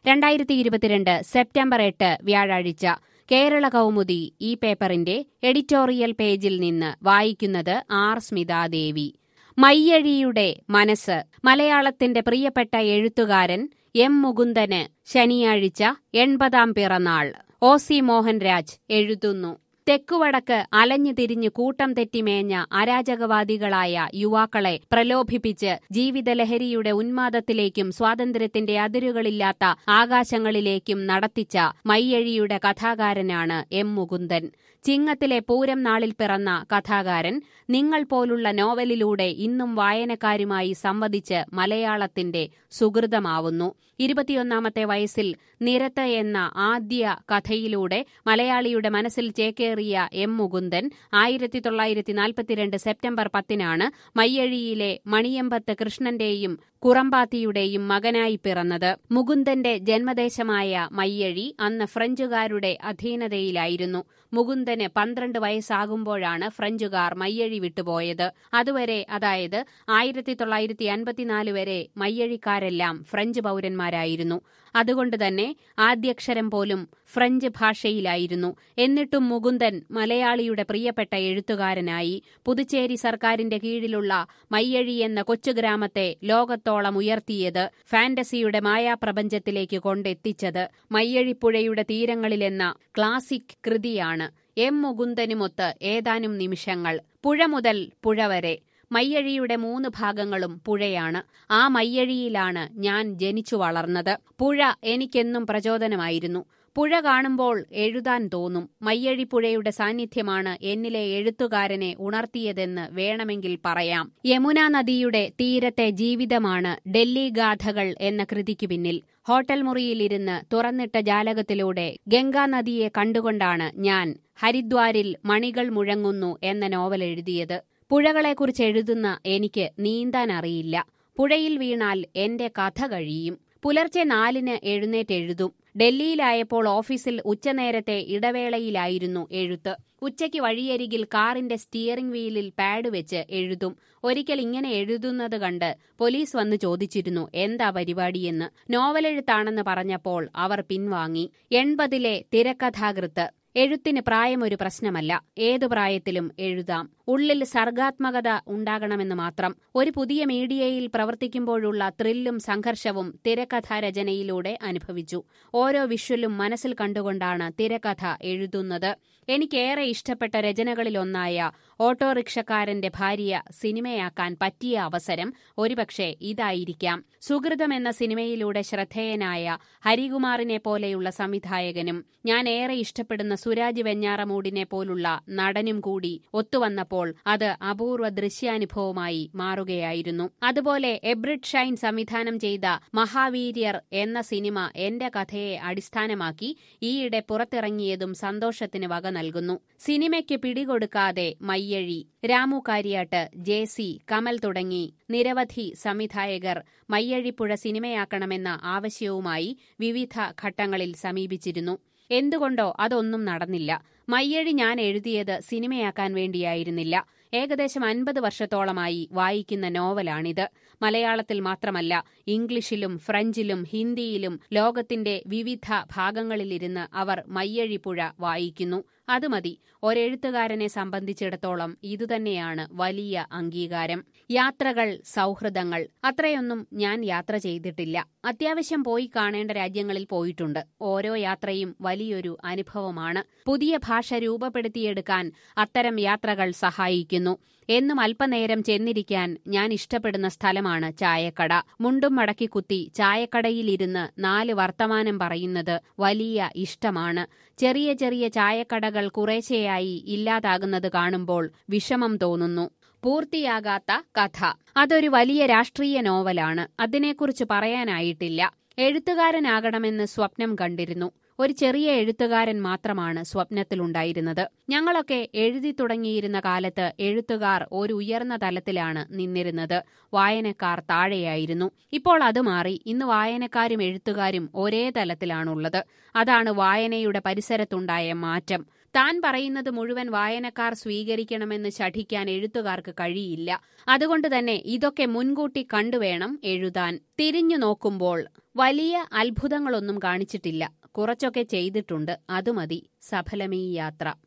രണ്ടായിരത്തി ഇരുപത്തിരണ്ട് സെപ്റ്റംബർ എട്ട് വ്യാഴാഴ്ച കേരള കൗമുദി ഈ പേപ്പറിന്റെ എഡിറ്റോറിയൽ പേജിൽ നിന്ന് വായിക്കുന്നത് ആർ സ്മിതാദേവി മയ്യഴിയുടെ മനസ്സ് മലയാളത്തിന്റെ പ്രിയപ്പെട്ട എഴുത്തുകാരൻ എം മുകുന്ദന് ശനിയാഴ്ച എൺപതാം പിറന്നാൾ ഒ സി മോഹൻരാജ് എഴുതുന്നു തെക്കുവടക്ക് അലഞ്ഞു തിരിഞ്ഞ് കൂട്ടം തെറ്റിമേഞ്ഞ അരാജകവാദികളായ യുവാക്കളെ പ്രലോഭിപ്പിച്ച് ജീവിതലഹരിയുടെ ഉന്മാദത്തിലേക്കും സ്വാതന്ത്ര്യത്തിന്റെ അതിരുകളില്ലാത്ത ആകാശങ്ങളിലേക്കും നടത്തിച്ച മയ്യഴിയുടെ കഥാകാരനാണ് എം മുകുന്ദൻ ചിങ്ങത്തിലെ പൂരം നാളിൽ പിറന്ന കഥാകാരൻ നിങ്ങൾ പോലുള്ള നോവലിലൂടെ ഇന്നും വായനക്കാരുമായി സംവദിച്ച് മലയാളത്തിന്റെ സുഹൃതമാവുന്നു ഇരുപത്തിയൊന്നാമത്തെ വയസ്സിൽ നിരത്ത് എന്ന ആദ്യ കഥയിലൂടെ മലയാളിയുടെ മനസ്സിൽ ചേക്കേറിയ എം മുകുന്ദൻ ആയിരത്തി തൊള്ളായിരത്തി നാൽപ്പത്തിരണ്ട് സെപ്റ്റംബർ പത്തിനാണ് മയ്യഴിയിലെ മണിയമ്പത്ത് കൃഷ്ണന്റെയും കുറമ്പാത്തിയുടെയും മകനായി പിറന്നത് മുകുന്ദന്റെ ജന്മദേശമായ മയ്യഴി അന്ന് ഫ്രഞ്ചുകാരുടെ അധീനതയിലായിരുന്നു മുകുന്ദന് പന്ത്രണ്ട് വയസ്സാകുമ്പോഴാണ് ഫ്രഞ്ചുകാർ മയ്യഴി വിട്ടുപോയത് അതുവരെ അതായത് ആയിരത്തി തൊള്ളായിരത്തി അൻപത്തിനാല് വരെ മയ്യഴിക്കാരെല്ലാം ഫ്രഞ്ച് പൌരന്മാരായിരുന്നു അതുകൊണ്ട് തന്നെ ആദ്യക്ഷരം പോലും ഫ്രഞ്ച് ഭാഷയിലായിരുന്നു എന്നിട്ടും മുകുന്ദൻ മലയാളിയുടെ പ്രിയപ്പെട്ട എഴുത്തുകാരനായി പുതുച്ചേരി സർക്കാരിന്റെ കീഴിലുള്ള മയ്യഴി എന്ന കൊച്ചുഗ്രാമത്തെ ലോകത്തോളം ഉയർത്തിയത് ഫാന്റസിയുടെ മായാപ്രപഞ്ചത്തിലേക്ക് കൊണ്ടെത്തിച്ചത് മയ്യഴിപ്പുഴയുടെ തീരങ്ങളിലെന്ന ക്ലാസിക് കൃതിയാണ് എം മുകുന്ദനുമൊത്ത് ഏതാനും നിമിഷങ്ങൾ പുഴ മുതൽ പുഴ വരെ മയ്യഴിയുടെ മൂന്ന് ഭാഗങ്ങളും പുഴയാണ് ആ മയ്യഴിയിലാണ് ഞാൻ ജനിച്ചു വളർന്നത് പുഴ എനിക്കെന്നും പ്രചോദനമായിരുന്നു പുഴ കാണുമ്പോൾ എഴുതാൻ തോന്നും മയ്യഴി പുഴയുടെ സാന്നിധ്യമാണ് എന്നിലെ എഴുത്തുകാരനെ ഉണർത്തിയതെന്ന് വേണമെങ്കിൽ പറയാം യമുനാ നദിയുടെ തീരത്തെ ജീവിതമാണ് ഡൽഹി ഗാഥകൾ എന്ന കൃതിക്ക് പിന്നിൽ ഹോട്ടൽ മുറിയിലിരുന്ന് തുറന്നിട്ട ജാലകത്തിലൂടെ ഗംഗാ നദിയെ കണ്ടുകൊണ്ടാണ് ഞാൻ ഹരിദ്വാരിൽ മണികൾ മുഴങ്ങുന്നു എന്ന നോവൽ എഴുതിയത് പുഴകളെക്കുറിച്ച് എഴുതുന്ന എനിക്ക് നീന്താൻ അറിയില്ല പുഴയിൽ വീണാൽ എന്റെ കഥ കഴിയും പുലർച്ചെ നാലിന് എഴുന്നേറ്റെഴുതും ഡൽഹിയിലായപ്പോൾ ഓഫീസിൽ ഉച്ചനേരത്തെ ഇടവേളയിലായിരുന്നു എഴുത്ത് ഉച്ചയ്ക്ക് വഴിയരികിൽ കാറിന്റെ സ്റ്റിയറിംഗ് വീലിൽ പാഡ് വെച്ച് എഴുതും ഒരിക്കൽ ഇങ്ങനെ എഴുതുന്നത് കണ്ട് പോലീസ് വന്ന് ചോദിച്ചിരുന്നു എന്താ പരിപാടിയെന്ന് നോവലെഴുത്താണെന്ന് പറഞ്ഞപ്പോൾ അവർ പിൻവാങ്ങി എൺപതിലെ തിരക്കഥാകൃത്ത് എഴുത്തിന് പ്രായമൊരു പ്രശ്നമല്ല ഏതു പ്രായത്തിലും എഴുതാം ഉള്ളിൽ സർഗാത്മകത ഉണ്ടാകണമെന്ന് മാത്രം ഒരു പുതിയ മീഡിയയിൽ പ്രവർത്തിക്കുമ്പോഴുള്ള ത്രില്ലും സംഘർഷവും തിരക്കഥാ രചനയിലൂടെ അനുഭവിച്ചു ഓരോ വിഷ്വലും മനസ്സിൽ കണ്ടുകൊണ്ടാണ് തിരക്കഥ എഴുതുന്നത് എനിക്കേറെ ഇഷ്ടപ്പെട്ട രചനകളിലൊന്നായ ഓട്ടോറിക്ഷക്കാരന്റെ ഭാര്യ സിനിമയാക്കാൻ പറ്റിയ അവസരം ഒരുപക്ഷെ ഇതായിരിക്കാം സുഹൃതം എന്ന സിനിമയിലൂടെ ശ്രദ്ധേയനായ ഹരികുമാറിനെ പോലെയുള്ള സംവിധായകനും ഞാൻ ഏറെ ഇഷ്ടപ്പെടുന്ന സുരാജ് വെഞ്ഞാറമൂടിനെ പോലുള്ള നടനും കൂടി ഒത്തുവന്നപ്പോൾ അത് അപൂർവ ദൃശ്യാനുഭവമായി മാറുകയായിരുന്നു അതുപോലെ എബ്രിഡ് ഷൈൻ സംവിധാനം ചെയ്ത മഹാവീര്യർ എന്ന സിനിമ എന്റെ കഥയെ അടിസ്ഥാനമാക്കി ഈയിടെ പുറത്തിറങ്ങിയതും സന്തോഷത്തിന് വക നൽകുന്നു സിനിമയ്ക്ക് പിടികൊടുക്കാതെ മയ്യഴി രാമു കാര്യാട്ട് ജെ സി കമൽ തുടങ്ങി നിരവധി സംവിധായകർ മയ്യഴിപ്പുഴ സിനിമയാക്കണമെന്ന ആവശ്യവുമായി വിവിധ ഘട്ടങ്ങളിൽ സമീപിച്ചിരുന്നു എന്തുകൊണ്ടോ അതൊന്നും നടന്നില്ല മയ്യഴി ഞാൻ എഴുതിയത് സിനിമയാക്കാൻ വേണ്ടിയായിരുന്നില്ല ഏകദേശം അൻപത് വർഷത്തോളമായി വായിക്കുന്ന നോവലാണിത് മലയാളത്തിൽ മാത്രമല്ല ഇംഗ്ലീഷിലും ഫ്രഞ്ചിലും ഹിന്ദിയിലും ലോകത്തിന്റെ വിവിധ ഭാഗങ്ങളിലിരുന്ന് അവർ മയ്യഴിപ്പുഴ വായിക്കുന്നു അത് മതി ഒരെഴുത്തുകാരനെ സംബന്ധിച്ചിടത്തോളം ഇതുതന്നെയാണ് വലിയ അംഗീകാരം യാത്രകൾ സൗഹൃദങ്ങൾ അത്രയൊന്നും ഞാൻ യാത്ര ചെയ്തിട്ടില്ല അത്യാവശ്യം പോയി കാണേണ്ട രാജ്യങ്ങളിൽ പോയിട്ടുണ്ട് ഓരോ യാത്രയും വലിയൊരു അനുഭവമാണ് പുതിയ ഭാഷ രൂപപ്പെടുത്തിയെടുക്കാൻ അത്തരം യാത്രകൾ സഹായിക്കുന്നു എന്നും അല്പനേരം ചെന്നിരിക്കാൻ ഞാൻ ഇഷ്ടപ്പെടുന്ന സ്ഥലമാണ് ചായക്കട മുണ്ടും മടക്കി കുത്തി ചായക്കടയിലിരുന്ന് നാല് വർത്തമാനം പറയുന്നത് വലിയ ഇഷ്ടമാണ് ചെറിയ ചെറിയ ചായക്കടകൾ കുറേശ്ശെയായി ഇല്ലാതാകുന്നത് കാണുമ്പോൾ വിഷമം തോന്നുന്നു പൂർത്തിയാകാത്ത കഥ അതൊരു വലിയ രാഷ്ട്രീയ നോവലാണ് അതിനെക്കുറിച്ച് പറയാനായിട്ടില്ല എഴുത്തുകാരനാകണമെന്ന് സ്വപ്നം കണ്ടിരുന്നു ഒരു ചെറിയ എഴുത്തുകാരൻ മാത്രമാണ് സ്വപ്നത്തിലുണ്ടായിരുന്നത് ഞങ്ങളൊക്കെ എഴുതി തുടങ്ങിയിരുന്ന കാലത്ത് എഴുത്തുകാർ ഒരു ഉയർന്ന തലത്തിലാണ് നിന്നിരുന്നത് വായനക്കാർ താഴെയായിരുന്നു ഇപ്പോൾ അത് മാറി ഇന്ന് വായനക്കാരും എഴുത്തുകാരും ഒരേ തലത്തിലാണുള്ളത് അതാണ് വായനയുടെ പരിസരത്തുണ്ടായ മാറ്റം താൻ പറയുന്നത് മുഴുവൻ വായനക്കാർ സ്വീകരിക്കണമെന്ന് ശഠിക്കാൻ എഴുത്തുകാർക്ക് കഴിയില്ല അതുകൊണ്ട് തന്നെ ഇതൊക്കെ മുൻകൂട്ടി കണ്ടുവേണം എഴുതാൻ തിരിഞ്ഞു നോക്കുമ്പോൾ വലിയ അത്ഭുതങ്ങളൊന്നും കാണിച്ചിട്ടില്ല കുറച്ചൊക്കെ ചെയ്തിട്ടുണ്ട് അതുമതി സഫലമീ യാത്ര